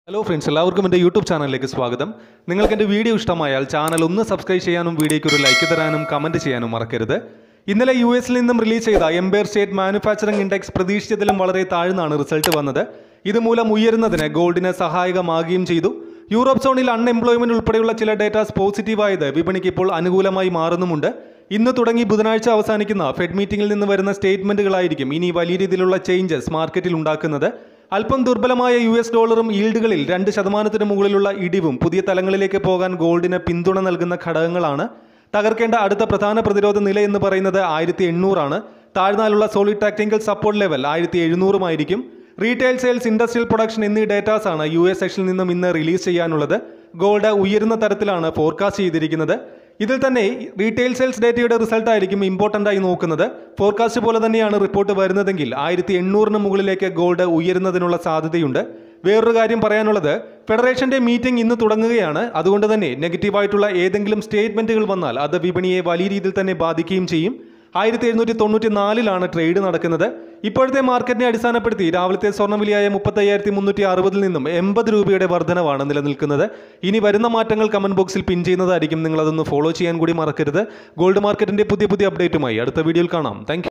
hello friends എല്ലാവർക്കും എൻ്റെ YouTube ചാനലിലേക്ക് സ്വാഗതം നിങ്ങൾക്ക് എൻ്റെ വീഡിയോ ഇഷ്ടമായാൽ ചാനൽ ഒന്ന് സബ്സ്ക്രൈബ് ചെയ്യാനും വീഡിയോയ്ക്ക് ഒരു ലൈക്ക് തരാനും കമൻറ്റ് ചെയ്യാനും മറക്കരുത് ഇന്നലെ യു എസിൽ നിന്നും റിലീസ് ചെയ്ത എംപയർ സ്റ്റേറ്റ് മാനുഫാക്ചറിംഗ് ഇൻഡെക്സ് പ്രതീക്ഷിച്ചതിലും വളരെ താഴ്ന്നാണ് റിസൾട്ട് വന്നത് ഇതുമൂലം ഉയരുന്നതിന് ഗോൾഡിന് സഹായകമാകുകയും ചെയ്തു യൂറോപ്പ് സോണിൽ അൺഎംപ്ലോയ്മെന്റ് ഉൾപ്പെടെയുള്ള ചില ഡേറ്റാസ് പോസിറ്റീവായത് വിപണിക്ക് ഇപ്പോൾ അനുകൂലമായി മാറുന്നുമുണ്ട് ഇന്ന് തുടങ്ങി ബുധനാഴ്ച അവസാനിക്കുന്ന ഫെഡ് മീറ്റിംഗിൽ നിന്ന് വരുന്ന സ്റ്റേറ്റ്മെന്റുകളായിരിക്കും ഇനി വലിയ രീതിയിലുള്ള ചേഞ്ചസ് മാർക്കറ്റിൽ ഉണ്ടാക്കുന്നത് അല്പം ദുർബലമായ യു എസ് ഡോളറും ഈൽഡുകളിൽ രണ്ട് ശതമാനത്തിന് മുകളിലുള്ള ഇടിവും പുതിയ തലങ്ങളിലേക്ക് പോകാൻ ഗോൾഡിന് പിന്തുണ നൽകുന്ന ഘടകങ്ങളാണ് തകർക്കേണ്ട അടുത്ത പ്രധാന പ്രതിരോധ നില എന്ന് പറയുന്നത് ആയിരത്തി എണ്ണൂറാണ് താഴ്ന്നാലുള്ള സോളിഡ് ടാക്ടിക്കൽ സപ്പോർട്ട് ലെവൽ ആയിരത്തി എഴുന്നൂറുമായിരിക്കും റീറ്റെയിൽ സെയിൽസ് ഇൻഡസ്ട്രിയൽ പ്രൊഡക്ഷൻ എന്നീ ഡേറ്റാസ് ആണ് യു എസ് സെക്ഷനിൽ നിന്നും ഇന്ന് റിലീസ് ചെയ്യാനുള്ളത് ഗോൾഡ് ഉയരുന്ന തരത്തിലാണ് ഫോർകാസ്റ്റ് ചെയ്തിരിക്കുന്നത് ഇതിൽ തന്നെ റീറ്റെയിൽ സെയിൽസ് ഡേറ്റയുടെ റിസൾട്ട് ആയിരിക്കും ഇമ്പോർട്ടൻ്റ് ആയി നോക്കുന്നത് ഫോർകാസ്റ്റ് പോലെ തന്നെയാണ് റിപ്പോർട്ട് വരുന്നതെങ്കിൽ ആയിരത്തി എണ്ണൂറിന് മുകളിലേക്ക് ഗോൾഡ് ഉയരുന്നതിനുള്ള സാധ്യതയുണ്ട് വേറൊരു കാര്യം പറയാനുള്ളത് ഫെഡറേഷന്റെ മീറ്റിംഗ് ഇന്ന് തുടങ്ങുകയാണ് അതുകൊണ്ട് തന്നെ നെഗറ്റീവായിട്ടുള്ള ഏതെങ്കിലും സ്റ്റേറ്റ്മെന്റുകൾ വന്നാൽ അത് വിപണിയെ വലിയ രീതിയിൽ തന്നെ ബാധിക്കുകയും ചെയ്യും ആയിരത്തി എഴുന്നൂറ്റി തൊണ്ണൂറ്റി നാലിലാണ് ട്രേഡ് നടക്കുന്നത് ഇപ്പോഴത്തെ മാർക്കറ്റിനെ അടിസ്ഥാനപ്പെടുത്തി രാവിലത്തെ സ്വർണ്ണവിലയായ മുപ്പത്തി അയ്യായിരത്തി മുന്നൂറ്റി അറുപതിൽ നിന്നും എൺപത് രൂപയുടെ വർധനവാണ് നിലനിൽക്കുന്നത് ഇനി വരുന്ന മാറ്റങ്ങൾ കമന്റ് ബോക്സിൽ പിൻ ചെയ്യുന്നതായിരിക്കും നിങ്ങൾ അതൊന്ന് ഫോളോ ചെയ്യാൻ കൂടി മറക്കരുത് ഗോൾഡ് മാർക്കറ്റിന്റെ പുതിയ പുതിയ അപ്ഡേറ്റുമായി അടുത്ത വീഡിയോയിൽ കാണാം താങ്ക്